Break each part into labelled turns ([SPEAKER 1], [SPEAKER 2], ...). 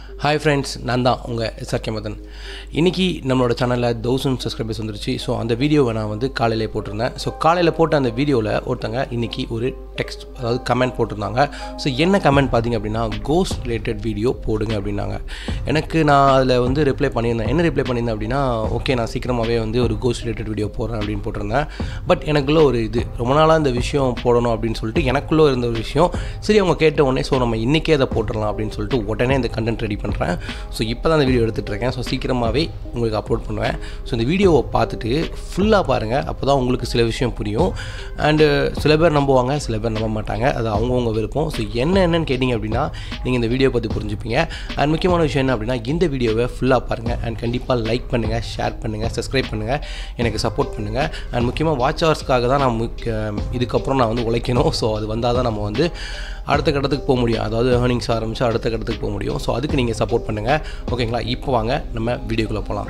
[SPEAKER 1] hi friends நான் தான் உங்கள் எஸ்ஆர்கே மதன் இன்றைக்கி நம்மளோட சேனலில் தௌசண்ட் சப்ஸ்கிரைபர்ஸ் வந்துருச்சு ஸோ அந்த வீடியோவை நான் வந்து காலையிலே போட்டிருந்தேன் ஸோ காலையில் போட்ட அந்த வீடியோவில் ஒருத்தங்க இன்றைக்கி ஒரு டெக்ஸ்ட் அதாவது கமெண்ட் போட்டிருந்தாங்க ஸோ என்ன கமெண்ட் பார்த்தீங்க அப்படின்னா கோஸ்ட் ரிலேட்டட் வீடியோ போடுங்க அப்படின்னாங்க எனக்கு நான் அதில் வந்து ரிப்ளை பண்ணியிருந்தேன் என்ன ரிப்ளை பண்ணியிருந்தேன் அப்படின்னா ஓகே நான் சீக்கிரமாகவே வந்து ஒரு கோஸ்ட் ரிலேட்டட் வீடியோ போடுறேன் அப்படின்னு போட்டிருந்தேன் பட் எனக்குள்ளே ஒரு இது ரொம்ப நாளாக இந்த விஷயம் போடணும் அப்படின்னு சொல்லிட்டு எனக்குள்ளே இருந்த ஒரு விஷயம் சரி அவங்க கேட்ட உடனே ஸோ நம்ம இன்றைக்கே அதை போட்டுடலாம் அப்படின்னு சொல்லிட்டு உடனே இந்த கண்டென்ட் ரெடி பண்ணுறேன் ஸோ இப்போ தான் இந்த வீடியோ எடுத்துகிட்டு இருக்கேன் ஸோ சீக்கிரமாகவே உங்களுக்கு அப்லோட் பண்ணுவேன் ஸோ இந்த வீடியோவை பார்த்துட்டு ஃபுல்லாக பாருங்கள் அப்போ தான் உங்களுக்கு சில விஷயம் புரியும் அண்டு சில பேர் நம்புவாங்க சில பேர் நம்ப மாட்டாங்க அது அவங்கவுங்க விருப்பம் ஸோ என்ன என்னன்னு கேட்டிங்க அப்படின்னா நீங்கள் இந்த வீடியோ பற்றி புரிஞ்சுப்பீங்க அண்ட் முக்கியமான விஷயம் என்ன அப்படின்னா இந்த வீடியோவை ஃபுல்லாக பாருங்கள் அண்ட் கண்டிப்பாக லைக் பண்ணுங்கள் ஷேர் பண்ணுங்கள் சப்ஸ்கிரைப் பண்ணுங்கள் எனக்கு சப்போர்ட் பண்ணுங்கள் அண்ட் முக்கியமாக வாட்ச் ஹவர்ஸ்க்காக தான் நான் முக்கிய இதுக்கப்புறம் நான் வந்து உழைக்கணும் ஸோ அது வந்தால் தான் நம்ம வந்து அடுத்த கட்டத்துக்கு போக முடியும் அதாவது ஏர்னிங்ஸ் ஆரம்பித்து அடுத்த கட்டத்துக்கு போக முடியும் ஸோ அதுக்கு நீங்கள் சப்போர்ட் பண்ணுங்கள் ஓகேங்களா இப்போ வாங்க நம்ம வீடியோக்குள்ளே போகலாம்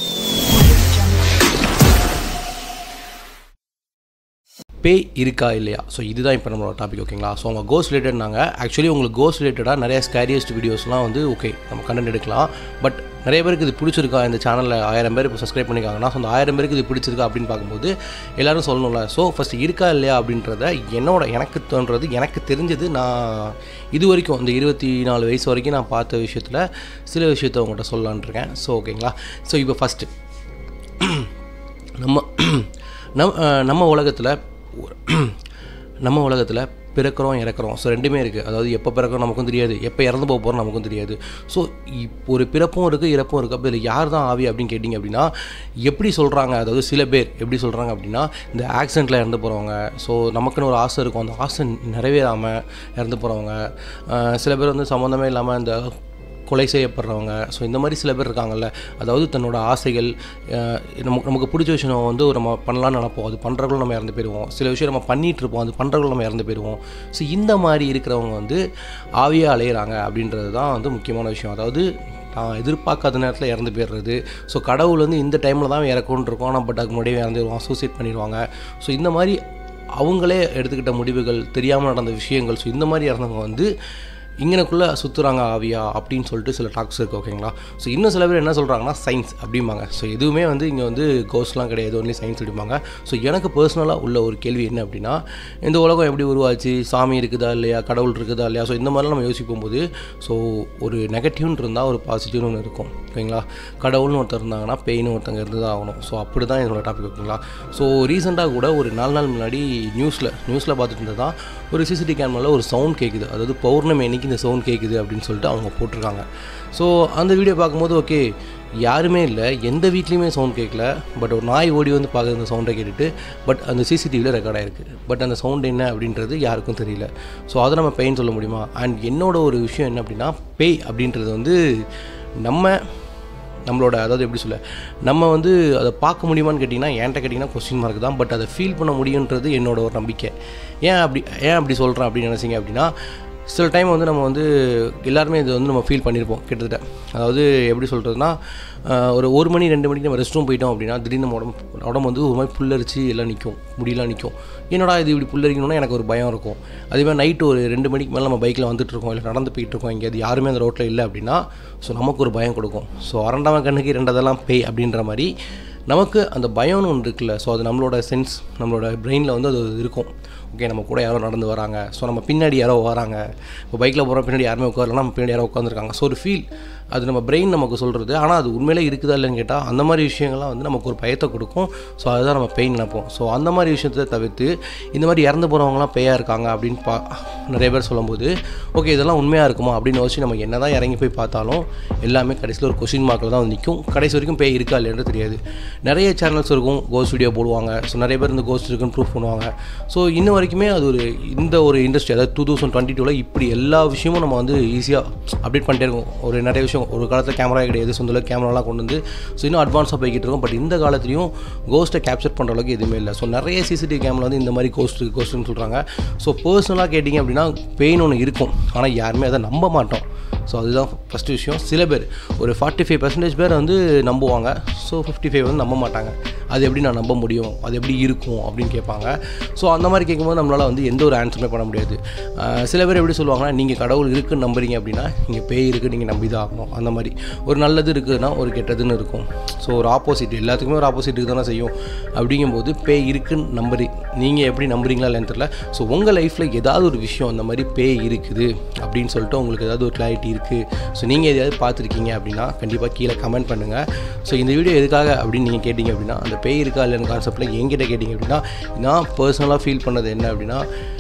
[SPEAKER 1] பேய் இருக்கா இல்லையா ஸோ இதுதான் இப்போ நம்மளோட டாபிக் ஓகேங்களா ஸோ அவங்க கோஸ் ரிலேட்டட்னாங்க ஆக்சுவலி உங்களுக்கு கோஸ் ரிலேட்டடாக நிறைய ஸ்கேரியஸ்ட் வீடியோஸ்லாம் வந்து ஓகே நம்ம கண்டென்ட் எடுக்கலாம் பட் நிறைய பேருக்கு இது பிடிச்சிருக்கா இந்த சேனலில் ஆயிரம் பேர் இப்போ சப்ஸ்கிரைப் பண்ணியிருக்காங்கன்னா ஸோ அந்த ஆயிரம் பேருக்கு இது பிடிச்சிருக்கா அப்படின்னு பார்க்கும்போது எல்லோரும் சொல்லணும்ல ஸோ ஃபஸ்ட் இருக்கா இல்லையா அப்படின்றத என்னோட எனக்கு தோன்றது எனக்கு தெரிஞ்சது நான் இது வரைக்கும் இந்த இருபத்தி நாலு வயசு வரைக்கும் நான் பார்த்த விஷயத்தில் சில விஷயத்த உங்கள்கிட்ட சொல்லலான் இருக்கேன் ஸோ ஓகேங்களா ஸோ இப்போ ஃபஸ்ட்டு நம்ம நம் நம்ம உலகத்தில் நம்ம உலகத்தில் பிறக்கிறோம் இறக்குறோம் ஸோ ரெண்டுமே இருக்குது அதாவது எப்போ பிறக்கிறோம் நமக்கும் தெரியாது எப்போ இறந்து போக போகிறோம் நமக்கும் தெரியாது ஸோ இப்போ ஒரு பிறப்பும் இருக்குது இறப்பும் இருக்குது அப்போ இதில் யார் தான் ஆவி அப்படின்னு கேட்டிங்க அப்படின்னா எப்படி சொல்கிறாங்க அதாவது சில பேர் எப்படி சொல்கிறாங்க அப்படின்னா இந்த ஆக்சிடெண்ட்டில் இறந்து போகிறவங்க ஸோ நமக்குன்னு ஒரு ஆசை இருக்கும் அந்த ஆசை நிறைவேறாமல் இறந்து போகிறவங்க சில பேர் வந்து சம்மந்தமே இல்லாமல் இந்த கொலை செய்யப்படுறவங்க ஸோ இந்த மாதிரி சில பேர் இருக்காங்கல்ல அதாவது தன்னோட ஆசைகள் நமக்கு நமக்கு பிடிச்ச விஷயம் வந்து நம்ம பண்ணலாம்னு நினப்போம் அது பண்ணுறவங்களும் நம்ம இறந்து போயிடுவோம் சில விஷயம் நம்ம பண்ணிகிட்டு இருப்போம் அது பண்ணுறவங்களும் நம்ம இறந்து போயிடுவோம் ஸோ இந்த மாதிரி இருக்கிறவங்க வந்து ஆவியாக அலையிறாங்க அப்படின்றது தான் வந்து முக்கியமான விஷயம் அதாவது நான் எதிர்பார்க்காத நேரத்தில் இறந்து போயிடுறது ஸோ கடவுள் வந்து இந்த டைமில் தான் இறக்கும்னு இருக்கும் ஆனால் பட் அதுக்கு முன்னாடியே இறந்துருவான் சூசைட் பண்ணிடுவாங்க ஸோ இந்த மாதிரி அவங்களே எடுத்துக்கிட்ட முடிவுகள் தெரியாமல் நடந்த விஷயங்கள் ஸோ இந்த மாதிரி இறந்தவங்க வந்து இங்கனக்குள்ளே சுற்றுறாங்க ஆவியா அப்படின்னு சொல்லிட்டு சில டாக்ஸ் இருக்குது ஓகேங்களா ஸோ இன்னும் சில பேர் என்ன சொல்கிறாங்கன்னா சயின்ஸ் அப்படிம்பாங்க ஸோ எதுவுமே வந்து இங்கே வந்து கோஸ்ட்லாம் கிடையாது ஒன்லி சயின்ஸ் அப்படிம்பாங்க ஸோ எனக்கு பர்சனலாக உள்ள ஒரு கேள்வி என்ன அப்படின்னா இந்த உலகம் எப்படி உருவாச்சு சாமி இருக்குதா இல்லையா கடவுள் இருக்குதா இல்லையா ஸோ இந்த மாதிரிலாம் நம்ம யோசிக்கும் போது ஸோ ஒரு நெகட்டிவ்னு இருந்தால் ஒரு பாசிட்டிவ்னு ஒன்று இருக்கும் ஓகேங்களா கடவுள்னு ஒருத்தர் இருந்தாங்கன்னா பெயின்னு ஒருத்தங்க இருந்து தான் ஆகணும் ஸோ அப்படி தான் என்னோட டாபிக் ஓகேங்களா ஸோ ரீசெண்டாக கூட ஒரு நாலு நாள் முன்னாடி நியூஸில் நியூஸில் பார்த்துட்டு இருந்தது தான் ஒரு சிசிடிவி கேமராவில் ஒரு சவுண்ட் கேட்குது அதாவது பௌர்ணமி அன்னைக்கு இந்த சவுண்ட் கேட்குது அப்படின்னு சொல்லிட்டு அவங்க போட்டிருக்காங்க ஸோ அந்த வீடியோ பார்க்கும்போது ஓகே யாருமே இல்லை எந்த வீட்லேயுமே சவுண்ட் கேட்கல பட் ஒரு நாய் ஓடி வந்து பார்க்குற அந்த சவுண்டை கேட்டுட்டு பட் அந்த சிசிடிவியில் ரெக்கார்ட் ஆகிருக்கு பட் அந்த சவுண்ட் என்ன அப்படின்றது யாருக்கும் தெரியல ஸோ அதை நம்ம பெயின் சொல்ல முடியுமா அண்ட் என்னோட ஒரு விஷயம் என்ன அப்படின்னா பேய் அப்படின்றது வந்து நம்ம நம்மளோட அதாவது எப்படி சொல்ல நம்ம வந்து அதை பார்க்க முடியுமான்னு கேட்டிங்கன்னா என்கிட்ட கேட்டிங்கன்னா கொஸ்டின் மார்க் தான் பட் அதை ஃபீல் பண்ண முடியுன்றது என்னோட ஒரு நம்பிக்கை ஏன் அப்படி ஏன் அப்படி சொல்கிறேன் அப்படின்னு நினச்சிங்க அப்படின்னா சில டைம் வந்து நம்ம வந்து எல்லாருமே இதை வந்து நம்ம ஃபீல் பண்ணியிருப்போம் கிட்டத்தட்ட அதாவது எப்படி சொல்கிறதுனா ஒரு ஒரு மணி ரெண்டு மணிக்கு நம்ம ரெஸ்ட் ரூம் போயிட்டோம் அப்படின்னா திடீர்னு நம்ம உடம்பு உடம்பு வந்து ஒரு மாதிரி புல்லரிச்சு எல்லாம் நிற்கும் முடியெல்லாம் நிற்கும் என்னடா இது இப்படி புல்லரிக்கணும்னா எனக்கு ஒரு பயம் இருக்கும் அதேமாதிரி நைட்டு ஒரு ரெண்டு மணிக்கு மேலே நம்ம பைக்கில் வந்துட்டு இருக்கோம் இல்லை நடந்து போயிட்டு இருக்கோம் எங்கேயாவது யாருமே அந்த ரோட்டில் இல்லை அப்படின்னா ஸோ நமக்கு ஒரு பயம் கொடுக்கும் ஸோ அரண்டாம கண்ணுக்கு ரெண்டதெல்லாம் பேய் அப்படின்ற மாதிரி நமக்கு அந்த பயம்னு ஒன்று இருக்குல்ல ஸோ அது நம்மளோட சென்ஸ் நம்மளோட பிரெயினில் வந்து அது இருக்கும் ஓகே நம்ம கூட யாரோ நடந்து வராங்க ஸோ நம்ம பின்னாடி யாரோ வராங்க இப்போ பைக்கில் போகிறோம் பின்னாடி யாருமே உட்காரலாம் நம்ம பின்னாடி யாரோ உட்காந்துருக்காங்க ஸோ ஒரு ஃபீல் அது நம்ம பிரெயின் நமக்கு சொல்கிறது ஆனால் அது உண்மையிலே இருக்குதா இல்லைன்னு கேட்டால் அந்த மாதிரி விஷயங்கள்லாம் வந்து நமக்கு ஒரு பயத்தை கொடுக்கும் ஸோ அதுதான் நம்ம பெயின் நினைப்போம் ஸோ அந்த மாதிரி விஷயத்தை தவிர்த்து இந்த மாதிரி இறந்து போகிறவங்களாம் பேயாக இருக்காங்க அப்படின்னு பா நிறைய பேர் சொல்லும்போது ஓகே இதெல்லாம் உண்மையாக இருக்குமா அப்படின்னு யோசிச்சு நம்ம என்ன தான் இறங்கி போய் பார்த்தாலும் எல்லாமே கடைசியில் ஒரு கொஷின் மார்க்கில் தான் வந்து நிற்கும் கடைசி வரைக்கும் பேய் இருக்கா இல்லைன்றது தெரியாது நிறைய சேனல்ஸ் இருக்கும் கோஸ்ட் வீடியோ போடுவாங்க ஸோ நிறைய பேர் இந்த கோஸ்ட் இருக்குன்னு ப்ரூஃப் பண்ணுவாங்க ஸோ இன்ன வரைக்குமே அது ஒரு இந்த ஒரு இண்டஸ்ட்ரி அதாவது டூ தௌசண்ட் டுவெண்ட்டி டூவில் இப்படி எல்லா விஷயமும் நம்ம வந்து ஈஸியாக அப்டேட் பண்ணிட்டே இருக்கோம் ஒரு நிறைய விஷயம் ஒரு காலத்தில் கேமரா கிடையாது சொந்த கேமராலாம் கொண்டு வந்து ஸோ இன்னும் அட்வான்ஸாக போய்கிட்டு இருக்கோம் பட் இந்த காலத்துலையும் கோஸ்ட்டை கேப்சர் பண்ணுற அளவுக்கு எதுவுமே இல்லை ஸோ நிறைய சிசிடிவி கேமரா வந்து இந்த மாதிரி கோஸ்ட் கோஸ்ட்னு சொல்கிறாங்க ஸோ பர்சனலாக கேட்டிங்க அப்படின்னா பெயின் ஒன்று இருக்கும் ஆனால் யாருமே அதை நம்ப மாட்டோம் ஸோ அதுதான் ஃபஸ்ட்டு விஷயம் சில பேர் ஒரு ஃபார்ட்டி ஃபைவ் பர்சன்டேஜ் பேர் வந்து நம்புவாங்க ஸோ ஃபிஃப்டி ஃபைவ் வந்து நம்ப மாட்டாங்க அது எப்படி நான் நம்ப முடியும் அது எப்படி இருக்கும் அப்படின்னு கேட்பாங்க ஸோ அந்த மாதிரி கேட்கும்போது நம்மளால் வந்து எந்த ஒரு ஆன்சருமே பண்ண முடியாது ஆஹ் சில பேர் எப்படி சொல்லுவாங்கன்னா நீங்கள் கடவுள் இருக்குன்னு நம்புறீங்க அப்படின்னா நீங்கள் பேய் இருக்குது நீங்கள் நம்பி தான் ஆகணும் அந்த மாதிரி ஒரு நல்லது இருக்குதுன்னா ஒரு கெட்டதுன்னு இருக்கும் ஸோ ஒரு ஆப்போசிட் எல்லாத்துக்குமே ஒரு ஆப்போசிட் இருக்கு தானே செய்யும் அப்படிங்கும்போது பேய் இருக்குன்னு நம்புறி நீங்கள் எப்படி நம்புறீங்களா இல்லைன்னு தெரியல ஸோ உங்கள் லைஃப்பில் ஏதாவது ஒரு விஷயம் அந்த மாதிரி பேய் இருக்குது அப்படின்னு சொல்லிட்டு உங்களுக்கு ஏதாவது ஒரு கிளாரிட்டி இருக்குது ஸோ நீங்கள் எதையாவது பார்த்துருக்கீங்க அப்படின்னா கண்டிப்பாக கீழே கமெண்ட் பண்ணுங்கள் ஸோ இந்த வீடியோ எதுக்காக அப்படின்னு நீங்கள் கேட்டிங்க அப்படின்னா அந்த பேய் இருக்கா இல்லைன்னு கான்செப்ட்டில் என்கிட்ட கேட்டிங்க அப்படின்னா நான் பர்சனலாக ஃபீல் பண்ணது என்ன அப்படின்னா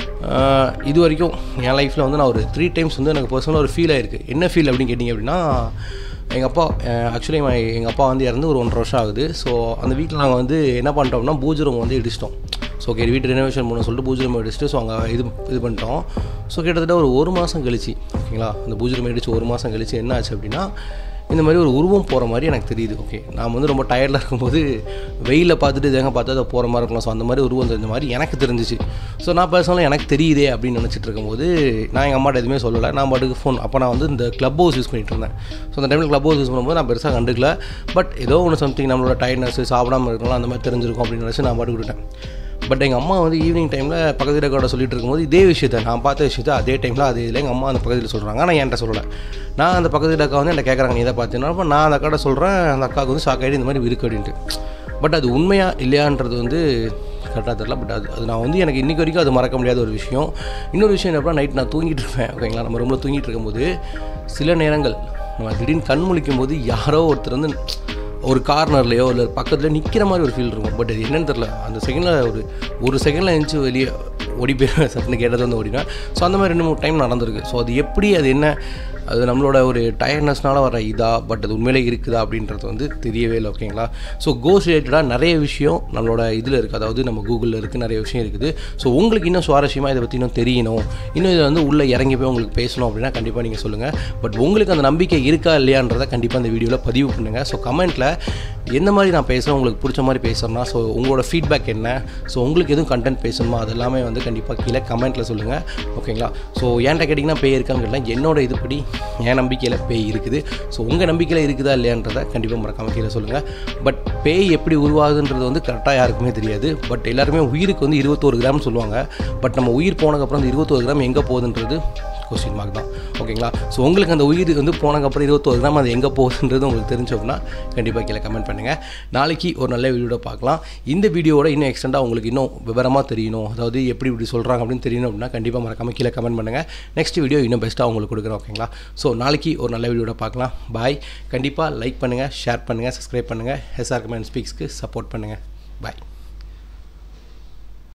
[SPEAKER 1] ஆஹ் இது வரைக்கும் என் லைஃப்பில் வந்து நான் ஒரு த்ரீ டைம்ஸ் வந்து எனக்கு பர்சனலாக ஒரு ஃபீல் ஆயிருக்கு என்ன ஃபீல் அப்படின்னு கேட்டிங்க அப்படின்னா எங்கள் அப்பா ஆக்சுவலி எங்கள் அப்பா வந்து இறந்து ஒரு ஒன்றரை வருஷம் ஆகுது ஸோ அந்த வீட்டில் நாங்கள் வந்து என்ன பண்ணிட்டோம்னா பூஜை ரூம் வந்து இடிச்சிட்டோம் ஸோ ஓகே வீட்டு ரெனோவேஷன் பண்ண சொல்லிட்டு பூஜை ரூம் இடிச்சிட்டு ஸோ அங்கே இது இது பண்ணிட்டோம் ஸோ கிட்டத்தட்ட ஒரு ஒரு மாதம் கழிச்சு ஓகேங்களா அந்த பூஜை ரூம் இடிச்சு ஒரு மாதம் கழிச்சு என்ன ஆச்சு அப்படின்னா இந்த மாதிரி ஒரு உருவம் போகிற மாதிரி எனக்கு தெரியுது ஓகே நான் வந்து ரொம்ப டயர்டில் இருக்கும்போது வெயிலில் பார்த்துட்டு தேங்க பார்த்து அதை போகிற மாதிரி இருக்கலாம் ஸோ அந்த மாதிரி உருவம் தெரிஞ்ச மாதிரி எனக்கு தெரிஞ்சிச்சு ஸோ நான் பர்சனலாக எனக்கு தெரியுதே அப்படின்னு நினச்சிட்டு இருக்கும்போது நான் எங்கள் அம்மாட்ட எதுவுமே சொல்லலை நான் பாட்டுக்கு ஃபோன் அப்போ நான் வந்து இந்த க்ளப் ஹவுஸ் யூஸ் பண்ணிட்டு இருந்தேன் ஸோ அந்த டைமில் க்ளப் ஹவுஸ் யூஸ் பண்ணும்போது நான் பெருசாக கண்டுக்கல பட் ஏதோ ஒன்று சம்திங் நம்மளோட டயர்ட்னஸ் சாப்பிடாம இருக்கலாம் அந்த மாதிரி தெரிஞ்சிருக்கும் அப்படின்னு நினச்சி நான் பாட்டுக்கு விட்டுட்டேன் பட் எங்கள் அம்மா வந்து ஈவினிங் டைமில் பக்கத்து வீட்டுக்காரோட சொல்லிட்டு இருக்கும்போது இதே விஷயத்த நான் பார்த்த விஷயத்த அதே டைமில் அதே இதில் எங்கள் அம்மா அந்த பக்கத்தில் சொல்கிறாங்க ஆனால் என்கிட்ட சொல்லலை நான் அந்த பக்கத்து வீட்டு அக்கா வந்து என்கிட்ட கேட்குறாங்க நீ இதை பார்த்தீங்கன்னா அப்போ நான் அந்த அக்காட்ட சொல்கிறேன் அந்த அக்காவுக்கு வந்து ஷாக் ஆகிட்டு இந்த மாதிரி இருக்கு அப்படின்ட்டு பட் அது உண்மையா இல்லையான்றது வந்து கரெக்டாக தெரில பட் அது அது நான் வந்து எனக்கு இன்றைக்கி வரைக்கும் அது மறக்க முடியாத ஒரு விஷயம் இன்னொரு விஷயம் என்ன நைட் நான் தூங்கிட்டு இருப்பேன் ஓகேங்களா நம்ம ரொம்ப தூங்கிட்டு இருக்கும்போது சில நேரங்கள் நம்ம திடீர்னு கண் முழிக்கும் போது யாரோ ஒருத்தர் வந்து ஒரு கார்னர்லையோ இல்லை பக்கத்தில் நிற்கிற மாதிரி ஒரு ஃபீல் இருக்கும் பட் அது என்னன்னு தெரில அந்த செகண்டில் ஒரு ஒரு செகண்டில் எழுந்துச்சு வெளியே ஓடி போய் சட்டுன்னு கேட்டது வந்து ஓடினா ஸோ அந்த மாதிரி ரெண்டு மூணு டைம் நடந்திருக்கு ஸோ அது எப்படி அது என்ன அது நம்மளோட ஒரு டயர்ட்னஸ்னால வர இதா பட் அது உண்மையிலே இருக்குதா அப்படின்றது வந்து தெரியவே இல்லை ஓகேங்களா ஸோ கோஸ் ரிலேட்டடாக நிறைய விஷயம் நம்மளோட இதில் இருக்குது அதாவது நம்ம கூகுளில் இருக்குது நிறைய விஷயம் இருக்குது ஸோ உங்களுக்கு இன்னும் சுவாரஸ்யமாக இதை பற்றி இன்னும் தெரியணும் இன்னும் இதை வந்து உள்ளே இறங்கி போய் உங்களுக்கு பேசணும் அப்படின்னா கண்டிப்பாக நீங்கள் சொல்லுங்கள் பட் உங்களுக்கு அந்த நம்பிக்கை இருக்கா இல்லையான்றதை கண்டிப்பாக அந்த வீடியோவில் பதிவு பண்ணுங்கள் ஸோ கமெண்ட்டில் எந்த மாதிரி நான் பேசுகிறேன் உங்களுக்கு பிடிச்ச மாதிரி பேசுகிறேன்னா ஸோ உங்களோட ஃபீட்பேக் என்ன ஸோ உங்களுக்கு எதுவும் கண்டென்ட் பேசணுமா அதெல்லாமே வந்து கண்டிப்பாக கீழே கமெண்ட்டில் சொல்லுங்கள் ஓகேங்களா ஸோ ஏன்ட்ட கேட்டிங்கன்னா பேய் இருக்கான்னு கேட்டால் என்னோட இதுபடி என் நம்பிக்கையில் பேய் இருக்குது ஸோ உங்கள் நம்பிக்கையில் இருக்குதா இல்லையான்றதை கண்டிப்பாக மறக்காம கீழே சொல்லுங்கள் பட் பேய் எப்படி உருவாகுதுன்றது வந்து கரெக்டாக யாருக்குமே தெரியாது பட் எல்லாருமே உயிருக்கு வந்து இருபத்தோரு கிராம் சொல்லுவாங்க பட் நம்ம உயிர் போனதுக்கப்புறம் அந்த இருபத்தோரு கிராம் எங்கே போகுதுன்றது கொஸ்டின் மார்க் தான் ஓகேங்களா ஸோ உங்களுக்கு அந்த உயிர் வந்து போனதுக்கப்புறம் இருபத்தோரு கிராம் அது எங்கே போகுதுன்றது உங்களுக்கு தெரிஞ்ச அப்படின்னா கண்டிப்பாக கீழே கமெண்ட் பண்ணுங்கள் நாளைக்கு ஒரு நல்ல வீடியோட பார்க்கலாம் இந்த வீடியோவோட இன்னும் எக்ஸ்டெண்டாக உங்களுக்கு இன்னும் விவரமாக தெரியணும் அதாவது எப்படி இப்படி சொல்கிறாங்க அப்படின்னு தெரியணும் அப்படின்னா கண்டிப்பாக மறக்காம கீழே கமெண்ட் பண்ணுங்கள் நெக்ஸ்ட் வீடியோ இன்னும் பெஸ்ட்டாக உங்களுக்கு கொடுக்குறேன் ஓகேங்களா ஸோ நாளைக்கு ஒரு நல்ல வீடியோட பார்க்கலாம் பாய் கண்டிப்பாக லைக் பண்ணுங்கள் ஷேர் பண்ணுங்கள் சப்ஸ்கிரைப் பண்ணுங்கள் எஸ்ஆர் கமெண்ட் ஸ்பீக்ஸ்க்கு சப்போர்ட் பண்ணுங்கள் பாய்